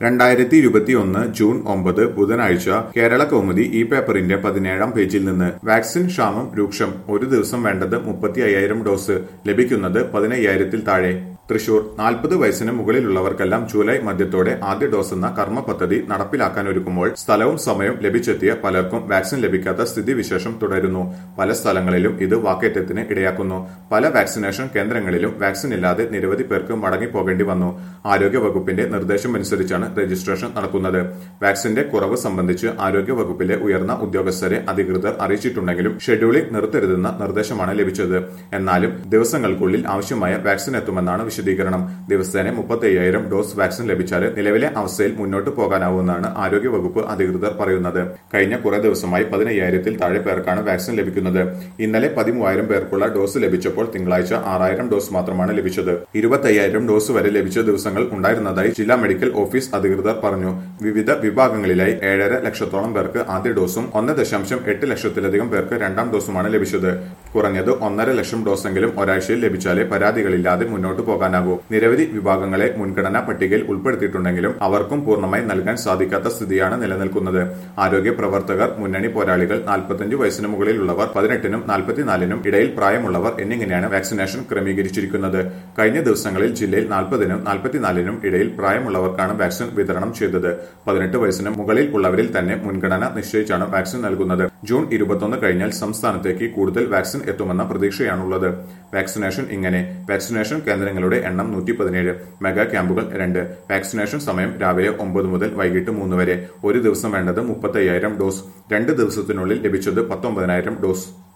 രണ്ടായിരത്തി ഇരുപത്തിയൊന്ന് ജൂൺ ഒമ്പത് ബുധനാഴ്ച കേരള കൗമുദി ഈ പേപ്പറിന്റെ പതിനേഴാം പേജിൽ നിന്ന് വാക്സിൻ ക്ഷാമം രൂക്ഷം ഒരു ദിവസം വേണ്ടത് മുപ്പത്തി അയ്യായിരം ഡോസ് ലഭിക്കുന്നത് പതിനയ്യായിരത്തിൽ താഴെ തൃശൂർ നാൽപ്പത് വയസ്സിന് മുകളിലുള്ളവർക്കെല്ലാം ജൂലൈ മധ്യത്തോടെ ആദ്യ ഡോസ് എന്ന കർമ്മ പദ്ധതി നടപ്പിലാക്കാനൊരുക്കുമ്പോൾ സ്ഥലവും സമയവും ലഭിച്ചെത്തിയ പലർക്കും വാക്സിൻ ലഭിക്കാത്ത സ്ഥിതിവിശേഷം തുടരുന്നു പല സ്ഥലങ്ങളിലും ഇത് വാക്കേറ്റത്തിന് ഇടയാക്കുന്നു പല വാക്സിനേഷൻ കേന്ദ്രങ്ങളിലും വാക്സിൻ ഇല്ലാതെ നിരവധി പേർക്ക് മടങ്ങിപ്പോകേണ്ടി വന്നു ആരോഗ്യ വകുപ്പിന്റെ നിർദ്ദേശമനുസരിച്ചാണ് രജിസ്ട്രേഷൻ നടക്കുന്നത് വാക്സിന്റെ കുറവ് സംബന്ധിച്ച് ആരോഗ്യ വകുപ്പിലെ ഉയർന്ന ഉദ്യോഗസ്ഥരെ അധികൃതർ അറിയിച്ചിട്ടുണ്ടെങ്കിലും ഷെഡ്യൂളിംഗ് നിർത്തരുതെന്ന നിർദ്ദേശമാണ് ലഭിച്ചത് എന്നാലും ദിവസങ്ങൾക്കുള്ളിൽ ആവശ്യമായ വാക്സിൻ എത്തുമെന്നാണ് വിശദീകരണം ദിവസേന മുപ്പത്തി അയ്യായിരം ഡോസ് വാക്സിൻ ലഭിച്ചാൽ നിലവിലെ അവസ്ഥയിൽ മുന്നോട്ട് പോകാനാവുമെന്നാണ് ആരോഗ്യ വകുപ്പ് അധികൃതർ പറയുന്നത് കഴിഞ്ഞ കുറെ ദിവസമായി പതിനയ്യായിരത്തിൽ താഴെ പേർക്കാണ് വാക്സിൻ ലഭിക്കുന്നത് ഇന്നലെ പതിമൂവായിരം പേർക്കുള്ള ഡോസ് ലഭിച്ചപ്പോൾ തിങ്കളാഴ്ച ആറായിരം ഡോസ് മാത്രമാണ് ലഭിച്ചത് ഇരുപത്തയ്യായിരം ഡോസ് വരെ ലഭിച്ച ദിവസങ്ങൾ ഉണ്ടായിരുന്നതായി ജില്ലാ മെഡിക്കൽ ഓഫീസ് അധികൃതർ പറഞ്ഞു വിവിധ വിഭാഗങ്ങളിലായി ഏഴര ലക്ഷത്തോളം പേർക്ക് ആദ്യ ഡോസും ഒന്ന് ദശാംശം എട്ട് ലക്ഷത്തിലധികം പേർക്ക് രണ്ടാം ഡോസുമാണ് ലഭിച്ചത് കുറഞ്ഞത് ഒന്നര ലക്ഷം ഡോസെങ്കിലും ഒരാഴ്ചയിൽ ലഭിച്ചാലേ പരാതികളില്ലാതെ മുന്നോട്ട് പോകാനാകൂ നിരവധി വിഭാഗങ്ങളെ മുൻഗണനാ പട്ടികയിൽ ഉൾപ്പെടുത്തിയിട്ടുണ്ടെങ്കിലും അവർക്കും പൂർണ്ണമായി നൽകാൻ സാധിക്കാത്ത സ്ഥിതിയാണ് നിലനിൽക്കുന്നത് ആരോഗ്യ പ്രവർത്തകർ മുന്നണി പോരാളികൾ നാൽപ്പത്തഞ്ച് വയസ്സിന് മുകളിലുള്ളവർ പതിനെട്ടിനും നാൽപ്പത്തിനാലിനും ഇടയിൽ പ്രായമുള്ളവർ എന്നിങ്ങനെയാണ് വാക്സിനേഷൻ ക്രമീകരിച്ചിരിക്കുന്നത് കഴിഞ്ഞ ദിവസങ്ങളിൽ ജില്ലയിൽ നാൽപ്പതിനും നാൽപ്പത്തിനാലിനും ഇടയിൽ പ്രായമുള്ളവർക്കാണ് വാക്സിൻ വിതരണം ചെയ്തത് പതിനെട്ട് വയസ്സിന് മുകളിൽ ഉള്ളവരിൽ തന്നെ മുൻഗണന നിശ്ചയിച്ചാണ് വാക്സിൻ നൽകുന്നത് ജൂൺ ഇരുപത്തൊന്ന് കഴിഞ്ഞാൽ സംസ്ഥാനത്തേക്ക് കൂടുതൽ വാക്സിൻ എത്തുമെന്ന പ്രതീക്ഷയാണുള്ളത് വാക്സിനേഷൻ ഇങ്ങനെ വാക്സിനേഷൻ കേന്ദ്രങ്ങളുടെ എണ്ണം നൂറ്റി പതിനേഴ് മെഗാ ക്യാമ്പുകൾ രണ്ട് വാക്സിനേഷൻ സമയം രാവിലെ ഒമ്പത് മുതൽ വൈകിട്ട് മൂന്ന് വരെ ഒരു ദിവസം വേണ്ടത് മുപ്പത്തയ്യായിരം ഡോസ് രണ്ട് ദിവസത്തിനുള്ളിൽ ലഭിച്ചത് പത്തൊമ്പതിനായിരം ഡോസ്